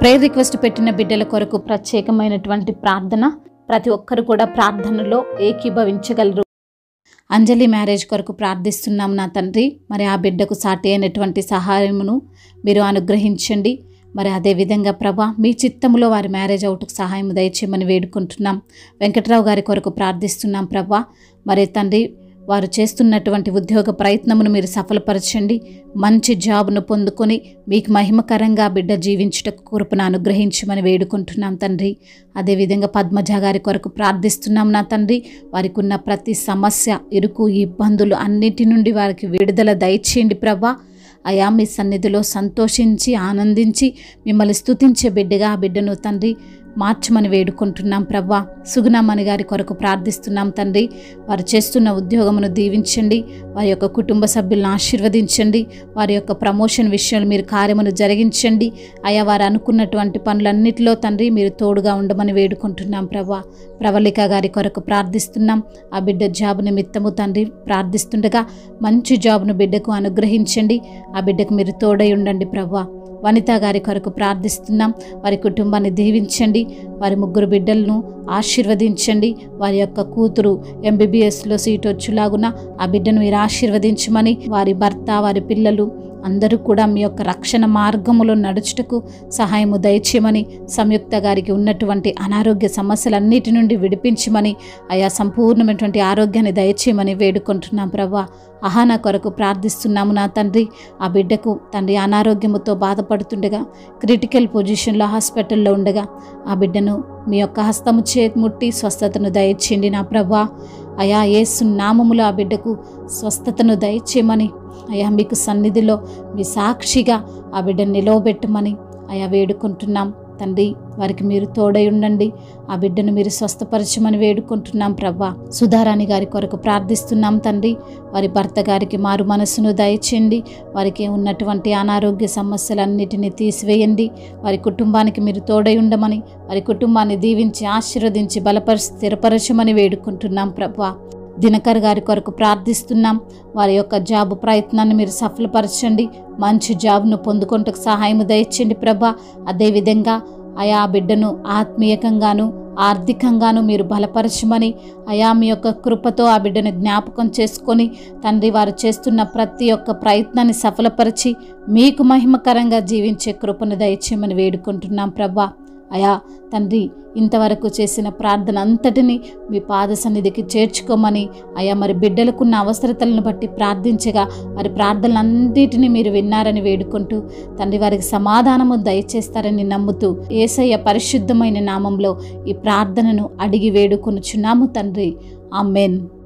prayer request పెట్టిన బిడ్డల కొరకు ప్రత్యేకమైనటువంటి ప్రార్థన ప్రతి ఒక్కరు కూడా ప్రార్థనలో ఏకీభవించగలరు అంజలి మ్యారేజ్ కొరకు ప్రార్థిస్తున్నాం నా తండ్రి మరి ఆ బిడ్డకు సాటి అయినటువంటి సహాయమును మీరు అనుగ్రహించండి మరి అదే విధంగా ప్రభా మీ చిత్తములో వారి మ్యారేజ్ అవుట్కు సహాయం దయచేయమని వేడుకుంటున్నాం వెంకట్రావు గారి కొరకు ప్రార్థిస్తున్నాం ప్రభా మరి తండ్రి వారు చేస్తున్నటువంటి ఉద్యోగ ప్రయత్నమును మీరు సఫలపరచండి మంచి జాబ్ను పొందుకొని మీకు మహిమకరంగా బిడ్డ జీవించుటకు కృపను అనుగ్రహించమని వేడుకుంటున్నాం తండ్రి అదేవిధంగా పద్మజ గారి కొరకు ప్రార్థిస్తున్నాం నా తండ్రి వారికి ఉన్న ప్రతి సమస్య ఇరుకు ఇబ్బందులు అన్నిటి నుండి వారికి విడుదల దయచేయండి ప్రభా అయా మీ సన్నిధిలో సంతోషించి ఆనందించి మిమ్మల్ని స్తుతించే బిడ్డగా ఆ బిడ్డను తండ్రి మార్చమని వేడుకుంటున్నాం ప్రభా సుగుణమ్మని గారి కొరకు ప్రార్థిస్తున్నాం తండ్రి వారు చేస్తున్న ఉద్యోగమును దీవించండి వారి యొక్క కుటుంబ సభ్యులను ఆశీర్వదించండి వారి యొక్క ప్రమోషన్ విషయంలో మీరు కార్యమును జరిగించండి అయా వారు అనుకున్నటువంటి పనులన్నిటిలో తండ్రి మీరు తోడుగా ఉండమని వేడుకుంటున్నాం ప్రభా ప్రవళిక గారి కొరకు ప్రార్థిస్తున్నాం ఆ బిడ్డ జాబ్ నిమిత్తము తండ్రి ప్రార్థిస్తుండగా మంచి జాబ్ను బిడ్డకు అనుగ్రహించండి ఆ బిడ్డకు మీరు తోడై ఉండండి ప్రభా వనిత గారి కొరకు ప్రార్థిస్తున్నాం వారి కుటుంబాన్ని దీవించండి వారి ముగ్గురు బిడ్డలను ఆశీర్వదించండి వారి యొక్క కూతురు ఎంబీబీఎస్లో సీట్ వచ్చేలాగున ఆ బిడ్డను మీరు ఆశీర్వదించమని వారి భర్త వారి పిల్లలు అందరూ కూడా మీ యొక్క రక్షణ మార్గములో నడుచుటకు సహాయము దయచేయమని సంయుక్త గారికి ఉన్నటువంటి అనారోగ్య సమస్యలన్నిటి నుండి విడిపించమని ఆయా సంపూర్ణమైనటువంటి ఆరోగ్యాన్ని దయచేయమని వేడుకుంటున్నాం ప్రభా అహానా కొరకు ప్రార్థిస్తున్నాము నా తండ్రి ఆ బిడ్డకు తండ్రి అనారోగ్యముతో బాధపడుతుండగా క్రిటికల్ పొజిషన్లో హాస్పిటల్లో ఉండగా ఆ బిడ్డను మీ యొక్క హస్తము చేతి ముట్టి స్వస్థతను దయచేయండి నా ప్రభా అయా యేసు నామములో ఆ బిడ్డకు స్వస్థతను దయచేయమని అయా మీకు సన్నిధిలో మీ సాక్షిగా ఆ బిడ్డను నిలవబెట్టమని అయా వేడుకుంటున్నాం తండ్రి వారికి మీరు తోడై ఉండండి ఆ బిడ్డను మీరు స్వస్థపరచమని వేడుకుంటున్నాం ప్రభా సుధారాణి గారి కొరకు ప్రార్థిస్తున్నాం తండ్రి వారి భర్త గారికి మారు మనసును దయచేయండి వారికి ఉన్నటువంటి అనారోగ్య సమస్యలన్నిటినీ తీసివేయండి వారి కుటుంబానికి మీరు తోడై ఉండమని వారి కుటుంబాన్ని దీవించి ఆశీర్వదించి బలపరిచి స్థిరపరచమని వేడుకుంటున్నాం ప్రభా దినకర్ గారి కొరకు ప్రార్థిస్తున్నాం వారి యొక్క జాబ్ ప్రయత్నాన్ని మీరు సఫలపరచండి మంచి జాబ్ను పొందుకుంటకు సహాయం దయచండి ప్రభా అదేవిధంగా ఆయా బిడ్డను ఆత్మీయకంగాను ఆర్థికంగాను మీరు బలపరచమని అయా మీ యొక్క కృపతో ఆ బిడ్డను జ్ఞాపకం చేసుకొని తండ్రి వారు చేస్తున్న ప్రతి ఒక్క ప్రయత్నాన్ని సఫలపరిచి మీకు మహిమకరంగా జీవించే కృపను దయచేయమని వేడుకుంటున్నాం ప్రభా అయా తండ్రి ఇంతవరకు చేసిన ప్రార్థన అంతటిని మీ పాద సన్నిధికి చేర్చుకోమని అయా మరి బిడ్డలకున్న అవసరతలను బట్టి ప్రార్థించగా వారి ప్రార్థనలన్నిటిని మీరు విన్నారని వేడుకుంటూ తండ్రి వారికి సమాధానము దయచేస్తారని నమ్ముతూ ఏసయ్య పరిశుద్ధమైన నామంలో ఈ ప్రార్థనను అడిగి వేడుకొనుచున్నాము తండ్రి ఆమెన్